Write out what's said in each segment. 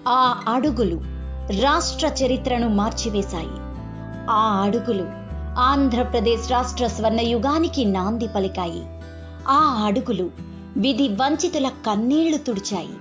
ఆ అడుగులు రాష్ట్ర చరిత్రను మార్చివేశాయి ఆ అడుగులు ఆంధ్రప్రదేశ్ రాష్ట్ర స్వర్ణయుగానికి నాంది పలికాయి ఆ అడుగులు విధి వంచితుల కన్నీళ్లు తుడిచాయి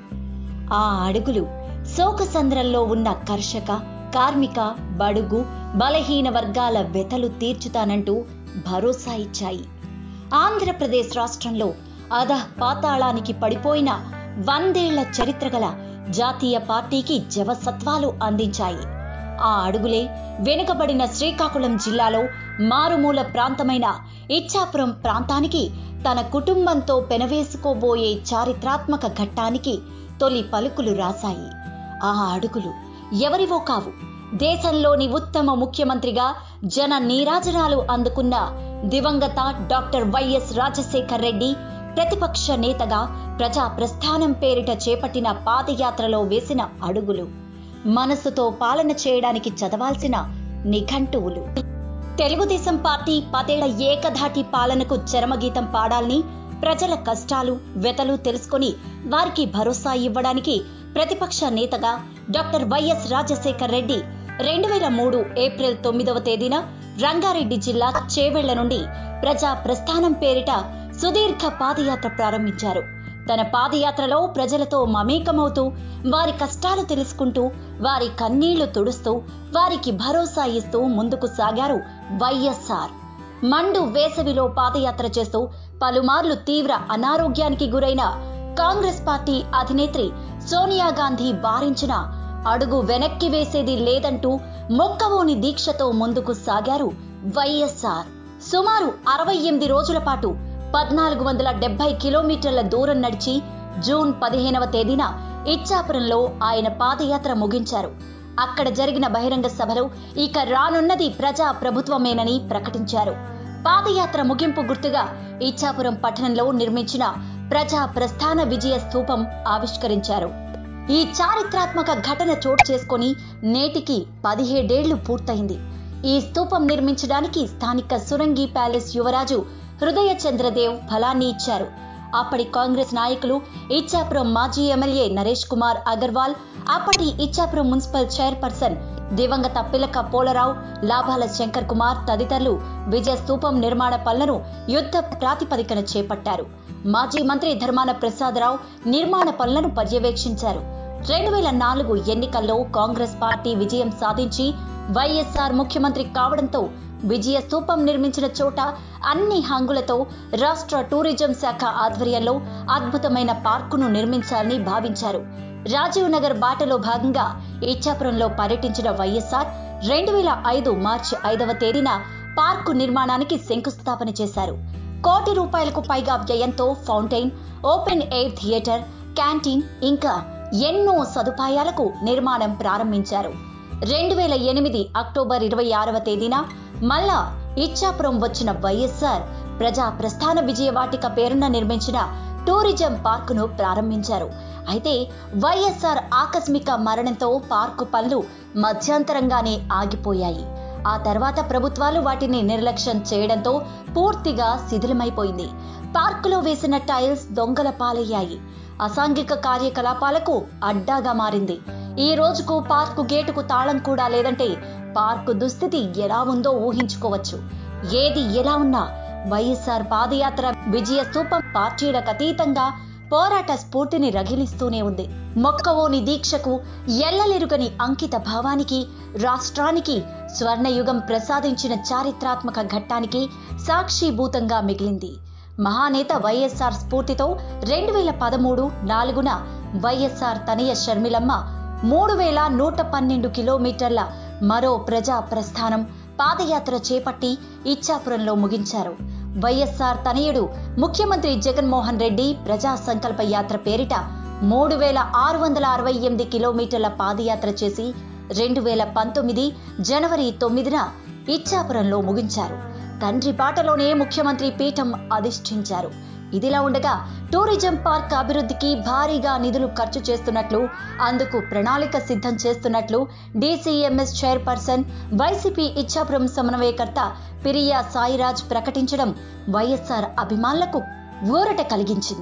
ఆ అడుగులు శోకసంద్రంలో ఉన్న కర్షక కార్మిక బడుగు బలహీన వర్గాల వెతలు తీర్చుతానంటూ భరోసా ఇచ్చాయి ఆంధ్రప్రదేశ్ రాష్ట్రంలో అధ పాతాళానికి పడిపోయిన వందేళ్ల చరిత్ర గల జాతీయ పార్టీకి జవసత్వాలు అందించాయి ఆ అడుగులే వెనుకబడిన శ్రీకాకుళం జిల్లాలో మారుమూల ప్రాంతమైన ఇచ్చాపురం ప్రాంతానికి తన కుటుంబంతో పెనవేసుకోబోయే చారిత్రాత్మక ఘట్టానికి తొలి పలుకులు రాశాయి ఆ అడుగులు ఎవరివో కావు దేశంలోని ఉత్తమ ముఖ్యమంత్రిగా జన నీరాజనాలు అందుకున్న దివంగత డాక్టర్ వైఎస్ రాజశేఖర్ రెడ్డి ప్రతిపక్ష నేతగా ప్రజా ప్రస్థానం పేరిట చేపట్టిన పాదయాత్రలో వేసిన అడుగులు మనసుతో పాలన చేయడానికి చదవాల్సిన నిఘంటువులు తెలుగుదేశం పార్టీ పదేళ్ల ఏకధాటి పాలనకు చరమగీతం పాడాలని ప్రజల కష్టాలు వెతలు తెలుసుకొని వారికి భరోసా ఇవ్వడానికి ప్రతిపక్ష నేతగా డాక్టర్ వైఎస్ రాజశేఖర్ రెడ్డి రెండు వేల మూడు ఏప్రిల్ తొమ్మిదవ తేదీన రంగారెడ్డి జిల్లా చేవెళ్ల నుండి ప్రజా ప్రస్థానం పేరిట సుదీర్ఘ పాదయాత్ర ప్రారంభించారు తన పాదయాత్రలో ప్రజలతో మమేకమవుతూ వారి కష్టాలు తెలుసుకుంటూ వారి కన్నీళ్లు తుడుస్తూ వారికి భరోసా ఇస్తూ ముందుకు సాగారు వైఎస్ఆర్ మండు వేసవిలో పాదయాత్ర చేస్తూ పలుమార్లు తీవ్ర అనారోగ్యానికి గురైన కాంగ్రెస్ పార్టీ అధినేత్రి సోనియా గాంధీ వారించిన అడుగు వెనక్కి వేసేది లేదంటూ మొక్కవోని దీక్షతో ముందుకు సాగారు వైఎస్ఆర్ సుమారు అరవై ఎనిమిది రోజుల పాటు పద్నాలుగు వందల డెబ్బై కిలోమీటర్ల దూరం నడిచి జూన్ పదిహేనవ తేదీన ఇచ్చాపురంలో ఆయన పాదయాత్ర ముగించారు అక్కడ జరిగిన బహిరంగ సభలో ఇక రానున్నది ప్రజా ప్రభుత్వమేనని ప్రకటించారు పాదయాత్ర ముగింపు గుర్తుగా ఇచ్చాపురం పట్టణంలో నిర్మించిన ప్రజా ప్రస్థాన విజయ స్థూపం ఆవిష్కరించారు ఈ చారిత్రాత్మక ఘటన చోటు చేసుకొని నేటికి పదిహేడేళ్లు పూర్తయింది ఈ స్థూపం నిర్మించడానికి స్థానిక సురంగి ప్యాలెస్ యువరాజు హృదయ చంద్రదేవ్ ఫలాన్ని ఇచ్చారు అప్పటి కాంగ్రెస్ నాయకులు ఇచ్చాపురం మాజీ ఎమ్మెల్యే నరేష్ కుమార్ అగర్వాల్ అప్పటి ఇచ్చాపురం మున్సిపల్ చైర్పర్సన్ దివంగత పిలక పోలరావు లాభాల శంకర్ కుమార్ తదితరులు విజయ స్థూపం నిర్మాణ పనులను యుద్ధ ప్రాతిపదికన చేపట్టారు మాజీ మంత్రి ధర్మాన ప్రసాదరావు నిర్మాణ పనులను పర్యవేక్షించారు రెండు వేల నాలుగు ఎన్నికల్లో కాంగ్రెస్ పార్టీ విజయం సాధించి వైఎస్ఆర్ ముఖ్యమంత్రి కావడంతో విజయ స్థూపం నిర్మించిన చోట అన్ని హంగులతో రాష్ట్ర టూరిజం శాఖ ఆధ్వర్యంలో అద్భుతమైన పార్కును నిర్మించాలని భావించారు రాజీవ్ నగర్ బాటలో భాగంగా ఇచ్చాపురంలో పర్యటించిన వైఎస్ఆర్ రెండు వేల ఐదు మార్చి ఐదవ తేదీన పార్కు నిర్మాణానికి శంకుస్థాపన చేశారు కోటి రూపాయలకు పైగా వ్యయంతో fountain open air theatre canteen ఇంకా ఎన్నో సదుపాయాలకు నిర్మాణం ప్రారంభించారు రెండు వేల ఎనిమిది అక్టోబర్ ఇరవై ఆరవ తేదీన మళ్ళా ఇచ్చాపురం వచ్చిన వైఎస్ఆర్ ప్రజా ప్రస్థాన విజయవాటిక పేరున నిర్మించిన టూరిజం పార్కును ప్రారంభించారు అయితే వైఎస్ఆర్ ఆకస్మిక మరణంతో పార్కు పనులు మధ్యంతరంగానే ఆగిపోయాయి ఆ తర్వాత ప్రభుత్వాలు వాటిని నిర్లక్ష్యం చేయడంతో పూర్తిగా శిథిలమైపోయింది పార్కులో వేసిన టైల్స్ దొంగల పాలయ్యాయి అసాంఘిక కార్యకలాపాలకు అడ్డాగా మారింది ఈ రోజుకు పార్కు గేటుకు తాళం కూడా లేదంటే పార్కు దుస్థితి ఎలా ఉందో ఊహించుకోవచ్చు ఏది ఎలా ఉన్నా వైఎస్ఆర్ పాదయాత్ర విజయ స్థూపం పార్టీలకు అతీతంగా పోరాట స్ఫూర్తిని రగిలిస్తూనే ఉంది మొక్కవోని దీక్షకు ఎల్లలెరుగని అంకిత భావానికి రాష్ట్రానికి స్వర్ణయుగం ప్రసాదించిన చారిత్రాత్మక ఘట్టానికి సాక్షిభూతంగా మిగిలింది మహానేత వైఎస్ఆర్ స్ఫూర్తితో రెండు వేల పదమూడు నాలుగున వైఎస్ఆర్ తనయ షర్మిలమ్మ మూడు వేల నూట పన్నెండు కిలోమీటర్ల మరో ప్రజా ప్రస్థానం పాదయాత్ర చేపట్టి ఇచ్చాపురంలో ముగించారు వైఎస్ఆర్ తనయుడు ముఖ్యమంత్రి జగన్మోహన్ రెడ్డి ప్రజా సంకల్ప యాత్ర పేరిట మూడు వేల ఆరు వందల అరవై ఎనిమిది కిలోమీటర్ల పాదయాత్ర చేసి రెండు వేల పంతొమ్మిది జనవరి తొమ్మిదిన ఇచ్చాపురంలో ముగించారు తండ్రి బాటలోనే ముఖ్యమంత్రి పీఠం అధిష్ఠించారు ఇదిలా ఉండగా టూరిజం పార్క్ అభివృద్ధికి భారీగా నిధులు ఖర్చు చేస్తున్నట్లు అందుకు ప్రణాళిక సిద్ధం చేస్తున్నట్లు డీసీఎంఎస్ చైర్పర్సన్ వైసీపీ ఇచ్చాపురం సమన్వయకర్త పిరియా సాయిరాజ్ ప్రకటించడం వైఎస్ఆర్ అభిమానులకు ఊరట కలిగించింది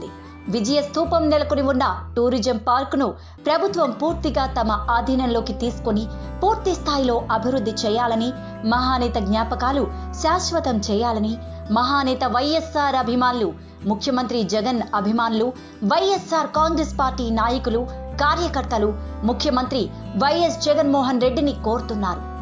విజయ స్థూపం నెలకొని ఉన్న టూరిజం పార్కును ప్రభుత్వం పూర్తిగా తమ ఆధీనంలోకి తీసుకొని పూర్తి స్థాయిలో అభివృద్ధి చేయాలని మహానేత జ్ఞాపకాలు శాశ్వతం చేయాలని మహానేత వైఎస్ఆర్ అభిమానులు ముఖ్యమంత్రి జగన్ అభిమానులు వైఎస్ఆర్ కాంగ్రెస్ పార్టీ నాయకులు కార్యకర్తలు ముఖ్యమంత్రి వైఎస్ జగన్మోహన్ రెడ్డిని కోరుతున్నారు